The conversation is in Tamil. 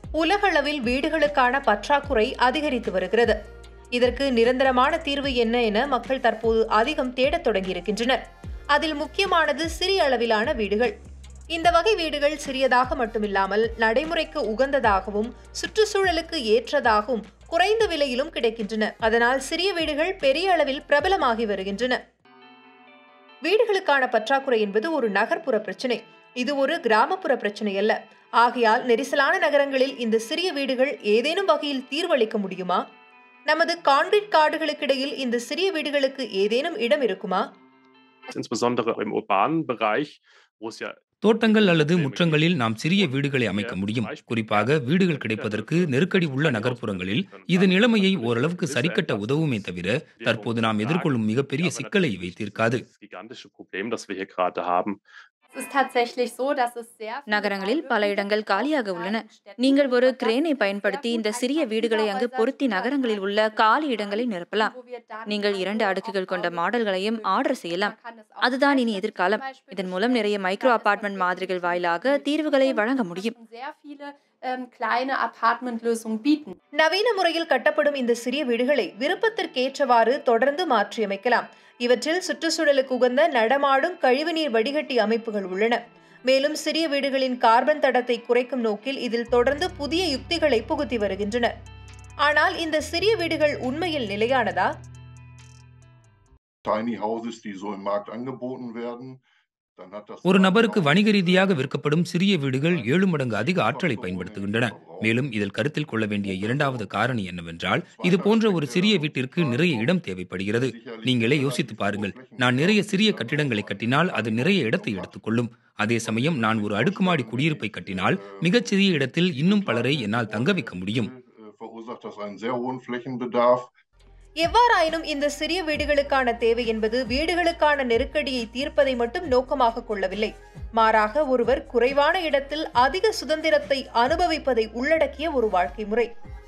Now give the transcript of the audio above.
உலகளவில் வீடுகளுக்கான பற்றாக்குறை அதிகரித்து வருகிறது இதற்கு நிரந்தரமான தீர்வு என்ன என மக்கள் தற்போது அதிகம் தேடத் தொடங்கியிருக்கின்றனர் அதில் முக்கியமானது சிறிய அளவிலான வீடுகள் இந்த வகை வீடுகள் சிறியதாக மட்டுமில்லாமல் நடைமுறைக்கு உகந்ததாகவும் சுற்றுச்சூழலுக்கு ஏற்றதாகவும் குறைந்த விலையிலும் கிடைக்கின்றன அதனால் சிறிய வீடுகள் பெரிய அளவில் பிரபலமாகி வருகின்றன வீடுகளுக்கான பற்றாக்குறை என்பது ஒரு நகர்ப்புற பிரச்சனை இது ஒரு கிராமப்புற பிரச்சனை அல்ல ஆகையால் நெரிசலான நகரங்களில் இந்த சிறிய வீடுகள் ஏதேனும் வகையில் தீர்வளிக்க முடியுமா நமது கான்கிரீட் காடுகளுக்கிடையில் இந்த சிறிய வீடுகளுக்கு ஏதேனும் இடம் இருக்குமா insbesondere im urbanen Bereich, wo es ja தோட்டங்கள் அல்லது முற்றங்களில் நாம் சிறிய வீடுகளை அமைக்க முடியும் குறிப்பாக வீடுகள் கிடைப்பதற்கு நெருக்கடி உள்ள நகர்ப்புறங்களில் இது நிலைமையை ஓரளவுக்கு சரிக்கட்ட உதவுமே தவிர தற்போது நாம் எதிர்கொள்ளும் மிகப்பெரிய சிக்கலை வைத்திருக்காது das gigantische Problem, das wir hier gerade haben. Es ist tatsächlich so, dass es sehr viele நகரங்களில் neue பல Wohnungen இடங்கள் in காலியாக உள்ளன kleinen Städten நீங்கள் ஒரு und das கிரேனை ist பயன்படுத்தி sehr இந்த gut, சிறிய ein வீடுகளை அங்கு Häuser பொருத்தி über நகரங்களில் உள்ள einen காலி இடங்களை நிரப்பலாம் wo wir dann நீங்கள் also இரண்டு auf அடுக்குகள் கொண்ட Augenhöhe மாடல்களையும் füllen. ஆர்டர் Man செய்யலாம் kann es auch அதுதான் இனி gleichzeitig எதிர்காலம் zum Beispiel இதன் மூலம் நிறைய bestellen. Micro Da ist das apartment wirklich மாதிரிகள் sehr வாயிலாக möglich. தீர்வுகளை Und வழங்க man முடியும் schon sehr viele ähm, kleine Apartmentlösungen bieten. நவீன முறையில் கட்டப்படும் இந்த சிறிய வீடுகளை விருப்பத்திற்கேற்றவாறு தொடர்ந்து மாற்றியமைக்கலாம் இவற்றில் சுற்றுச்சூழலுக்கு உகந்த நடமாடும் கழிவுநீர் வடிகட்டி அமைப்புகள் உள்ளன மேலும் சிறிய வீடுகளின் கார்பன் தடத்தை குறைக்கும் நோக்கில் இதில் தொடர்ந்து புதிய யுக்திகளை புகுத்தி வருகின்றனர் ஆனால் இந்த சிறிய வீடுகள் உண்மையில் நிலையானதா Tiny Houses, die so im Markt angeboten werden, dann hat das ஒரு நபருக்கு வணிக ரீதியாக விற்கப்படும் சிறிய வீடுகள் ஏழு மடங்கு அதிக ஆற்றலை பயன்படுத்துகின்றன மேலும் இதில் கருத்தில் கொள்ள வேண்டிய இரண்டாவது காரணி என்னவென்றால் இது போன்ற ஒரு சிறிய வீட்டிற்கு நிறைய இடம் தேவைப்படுகிறது நீங்களே யோசித்து பாருங்கள் நான் நிறைய சிறிய கட்டிடங்களை கட்டினால் அது நிறைய இடத்தை எடுத்துக்கொள்ளும் அதே சமயம் நான் ஒரு அடுக்குமாடி குடியிருப்பை கட்டினால் மிகச்சிறிய இடத்தில் இன்னும் பலரை என்னால் தங்க வைக்க முடியும் äh, verursacht das einen sehr hohen Flächenbedarf. எவ்வாறாயினும் இந்த சிறிய வீடுகளுக்கான தேவை என்பது வீடுகளுக்கான நெருக்கடியை தீர்ப்பதை மட்டும் நோக்கமாக கொள்ளவில்லை மாறாக ஒருவர் குறைவான இடத்தில் அதிக சுதந்திரத்தை அனுபவிப்பதை உள்ளடக்கிய ஒரு வாழ்க்கை முறை